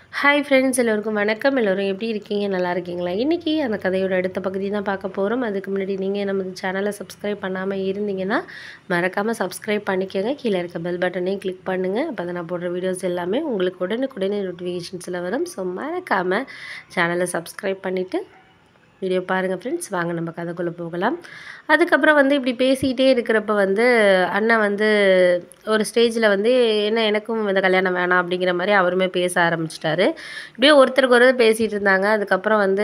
hi friends எல்லோருக்கும் வணக்கம் எல்லோரும் எப்படி இருக்கீங்க நல்லா இருக்கீங்களா இன்றைக்கி அந்த கதையோட அடுத்த பகுதி தான் பார்க்க போகிறோம் அதுக்கு முன்னாடி நீங்கள் நமது சேனலை சப்ஸ்கிரைப் பண்ணாமல் இருந்தீங்கன்னா மறக்காமல் சப்ஸ்கிரைப் பண்ணிக்கோங்க கீழே இருக்க பெல் பட்டனையும் கிளிக் பண்ணுங்கள் அப்போ தான் நான் போடுற வீடியோஸ் எல்லாமே உங்களுக்கு உடனுக்குடனே நோட்டிஃபிகேஷன்ஸில் வரும் ஸோ மறக்காமல் சேனலை சப்ஸ்கிரைப் பண்ணிவிட்டு வீடியோ பாருங்கள் ஃப்ரெண்ட்ஸ் வாங்க நம்ம கதைக்குள்ளே போகலாம் அதுக்கப்புறம் வந்து இப்படி பேசிக்கிட்டே இருக்கிறப்ப வந்து அண்ணன் வந்து ஒரு ஸ்டேஜில் வந்து என்ன எனக்கும் இந்த கல்யாணம் வேணாம் அப்படிங்கிற மாதிரி அவருமே பேச ஆரம்பிச்சிட்டாரு இப்படியே ஒருத்தருக்கு ஒருத்தர் பேசிகிட்டு இருந்தாங்க அதுக்கப்புறம் வந்து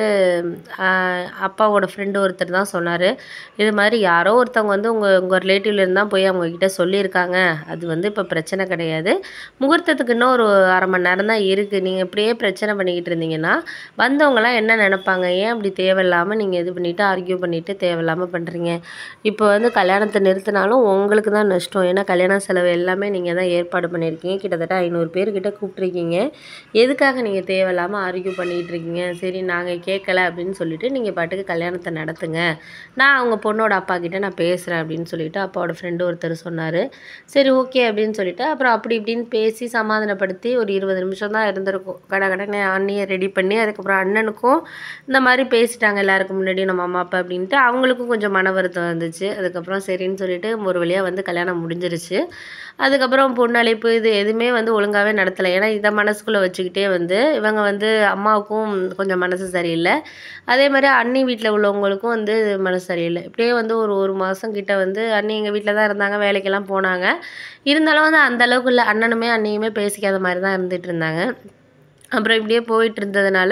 ஆஹ், அப்பாவோட ஃப்ரெண்டு ஒருத்தர் தான் சொன்னார் இது மாதிரி யாரோ ஒருத்தவங்க வந்து உங்கள் உங்கள் ரிலேட்டிவ்லேருந்து தான் போய் அவங்க கிட்ட சொல்லியிருக்காங்க அது வந்து இப்போ பிரச்சனை கிடையாது முகூர்த்தத்துக்கு இன்னும் ஒரு அரை மணி நேரம் தான் இருக்குது நீங்கள் இப்படியே பிரச்சனை பண்ணிக்கிட்டு இருந்தீங்கன்னா வந்தவங்கலாம் என்ன நினைப்பாங்க ஏன் அப்படி தேவையில்லாமல் நீங்கள் இது பண்ணிவிட்டு ஆர்கியூ பண்ணிவிட்டு தேவையில்லாமல் பண்ணுறீங்க இப்போ வந்து கல்யாணத்தை நிறுத்தினாலும் உங்களுக்கு தான் நஷ்டம் ஏன்னா கல்யாண செலவு எல்லாமே நீங்கள் தான் ஏற்பாடு பண்ணியிருக்கீங்க கிட்டத்தட்ட ஐநூறு பேர்கிட்ட கூப்பிட்ருக்கீங்க எதுக்காக நீங்கள் தேவையில்லாமல் ஆர்கியூ பண்ணிகிட்டு இருக்கீங்க சரி நாங்கள் கேட்கல அப்படின்னு சொல்லிட்டு நீங்கள் பாட்டுக்கு கல்யாணத்தை நடத்துங்க நான் அவங்க பொண்ணோட அப்பா கிட்ட நான் பேசுகிறேன் அப்படின்னு சொல்லிட்டு அப்பாவோட ஃப்ரெண்டு ஒருத்தர் சொன்னார் சரி ஓகே அப்படின்னு சொல்லிட்டு அப்புறம் அப்படி இப்படின்னு பேசி சமாதானப்படுத்தி ஒரு இருபது நிமிஷம் தான் இருந்திருக்கும் கடை கடனை அண்ணியை ரெடி பண்ணி அதுக்கப்புறம் அண்ணனுக்கும் இந்த மாதிரி பேசிட்டாங்க எல்லாருக்கும் முன்னாடி நம்ம அம்மா அப்பா அப்படின்ட்டு அவங்களுக்கும் கொஞ்சம் மன வருத்தம் இருந்துச்சு அதுக்கப்புறம் சரின்னு சொல்லிட்டு ஒரு வழியாக வந்து கல்யாணம் முடிஞ்சிருச்சு அதுக்கப்புறம் பொண்ணழைப்பு இது எதுவுமே வந்து ஒழுங்காகவே நடத்தலை ஏன்னா இதை மனசுக்குள்ளே வச்சுக்கிட்டே வந்து இவங்க வந்து அம்மாவுக்கும் கொஞ்சம் மனசு சரியில்லை அதே மாதிரி அண்ணி வீட்டில் உள்ளவங்களுக்கும் வந்து மனசு சரியில்லை இப்படியே வந்து ஒரு ஒரு மாதம் கிட்ட வந்து அண்ணி எங்கள் வீட்டில் தான் இருந்தாங்க வேலைக்கெல்லாம் போனாங்க இருந்தாலும் வந்து அந்த அளவுக்கு இல்லை அண்ணனுமே அண்ணியுமே பேசிக்காத மாதிரி தான் இருந்துட்டு இருந்தாங்க அப்புறம் இப்படியே போயிட்டு இருந்ததுனால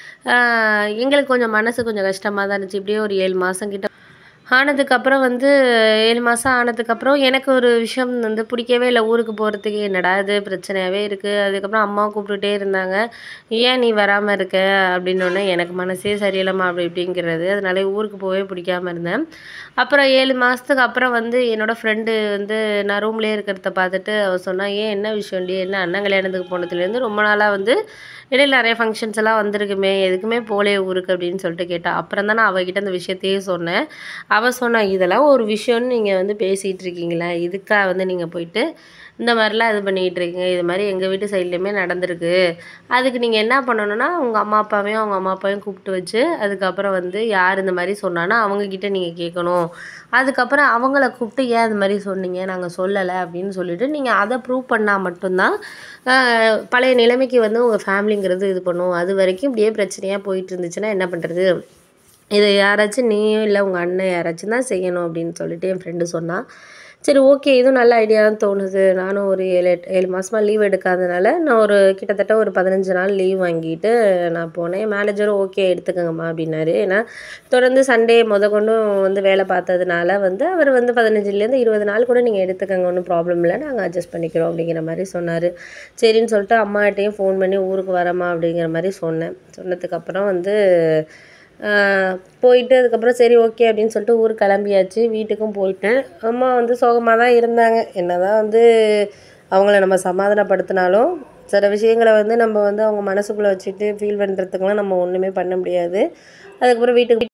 ஆஹ், எங்களுக்கு கொஞ்சம் மனசு கொஞ்சம் கஷ்டமாக தான் இருந்துச்சு இப்படியே ஒரு ஏழு மாதம் கிட்ட ஆனதுக்கப்புறம் வந்து ஏழு மாதம் ஆனதுக்கப்புறம் எனக்கு ஒரு விஷயம் வந்து பிடிக்கவே இல்லை ஊருக்கு போகிறதுக்கு என்னடா இது பிரச்சனையாகவே இருக்குது அதுக்கப்புறம் அம்மா கூப்பிட்டுட்டே இருந்தாங்க ஏன் நீ வராமல் இருக்க அப்படின்னோடனே எனக்கு மனசே சரியில்லைம்மா அப்படி இப்படிங்கிறது அதனால ஊருக்கு போகவே பிடிக்காம இருந்தேன் அப்புறம் ஏழு மாதத்துக்கு அப்புறம் வந்து என்னோடய ஃப்ரெண்டு வந்து நான் ரூம்லேயே இருக்கிறத பார்த்துட்டு அவ சொன்னா ஏன் என்ன விஷயம்டி என்ன அண்ணன் கல்யாணத்துக்கு போனதுலேருந்து ரொம்ப நாளாக வந்து இடையில நிறைய ஃபங்க்ஷன்ஸ் எல்லாம் வந்திருக்குமே எதுக்குமே போலே ஊருக்கு அப்படின்னு சொல்லிட்டு கேட்டா அப்புறம் தான் நான் அவகிட்ட அந்த விஷயத்தையே சொன்னேன் அவள் சொன்னா இதெல்லாம் ஒரு விஷயம்னு நீங்கள் வந்து பேசிகிட்டு இருக்கீங்களா இதுக்காக வந்து நீங்கள் போயிட்டு இந்த மாதிரிலாம் இது பண்ணிக்கிட்டு இருக்கீங்க இது மாதிரி எங்கள் வீட்டு சைட்லேயுமே நடந்திருக்கு அதுக்கு நீங்கள் என்ன பண்ணணும்னா உங்கள் அம்மா அப்பாவையும் அவங்க அம்மா அப்பாவையும் கூப்பிட்டு வச்சு அதுக்கப்புறம் வந்து யார் இந்த மாதிரி சொன்னானோ அவங்கக்கிட்ட நீங்கள் கேட்கணும் அதுக்கப்புறம் அவங்கள கூப்பிட்டு ஏன் இது மாதிரி சொன்னீங்க நாங்கள் சொல்லலை அப்படின்னு சொல்லிட்டு நீங்கள் அதை ப்ரூவ் பண்ணால் மட்டும்தான் ஆஹ், பழைய நிலைமைக்கு வந்து உங்கள் ஃபேமிலிங்கிறது இது பண்ணும் அது வரைக்கும் இப்படியே பிரச்சனையாக போயிட்டு இருந்துச்சுன்னா என்ன பண்ணுறது இது யாராச்சும் நீயும் இல்லை உங்கள் அண்ணன் யாராச்சும் தான் செய்யணும் அப்படின்னு சொல்லிட்டு என் ஃப்ரெண்டு சொன்னான் சரி ஓகே இதுவும் நல்ல ஐடியா தான் தோணுது நானும் ஒரு ஏழு எட்டு ஏழு மாதமாக லீவ் எடுக்காதனால நான் ஒரு கிட்டத்தட்ட ஒரு பதினஞ்சு நாள் லீவ் வாங்கிட்டு நான் போனேன் மேனேஜரும் ஓகே எடுத்துக்கோங்கம்மா அப்படின்னாரு ஏன்னா தொடர்ந்து சண்டே முத கொண்டும் வந்து வேலை பார்த்ததுனால வந்து அவர் வந்து பதினஞ்சுலேருந்து இருபது நாள் கூட நீங்கள் எடுத்துக்கோங்க ஒன்றும் ப்ராப்ளம் இல்லை நாங்கள் அட்ஜஸ்ட் பண்ணிக்கிறோம் அப்படிங்கிற மாதிரி சொன்னார் சரின்னு சொல்லிட்டு அம்மாகிட்டையும் ஃபோன் பண்ணி ஊருக்கு வரமா அப்படிங்கிற மாதிரி சொன்னேன் சொன்னதுக்கப்புறம் வந்து ஆஹ் போயிட்டு அதுக்கப்புறம் சரி ஓகே அப்படின்னு சொல்லிட்டு ஊருக்கு கிளம்பியாச்சு வீட்டுக்கும் போயிட்டேன் அம்மா வந்து சோகமாக தான் இருந்தாங்க என்னதான் வந்து அவங்கள நம்ம சமாதானப்படுத்தினாலும் சில விஷயங்களை வந்து நம்ம வந்து அவங்க மனசுக்குள்ளே வச்சுட்டு ஃபீல் பண்ணுறதுக்கெலாம் நம்ம ஒன்றுமே பண்ண முடியாது அதுக்கப்புறம் வீட்டுக்கு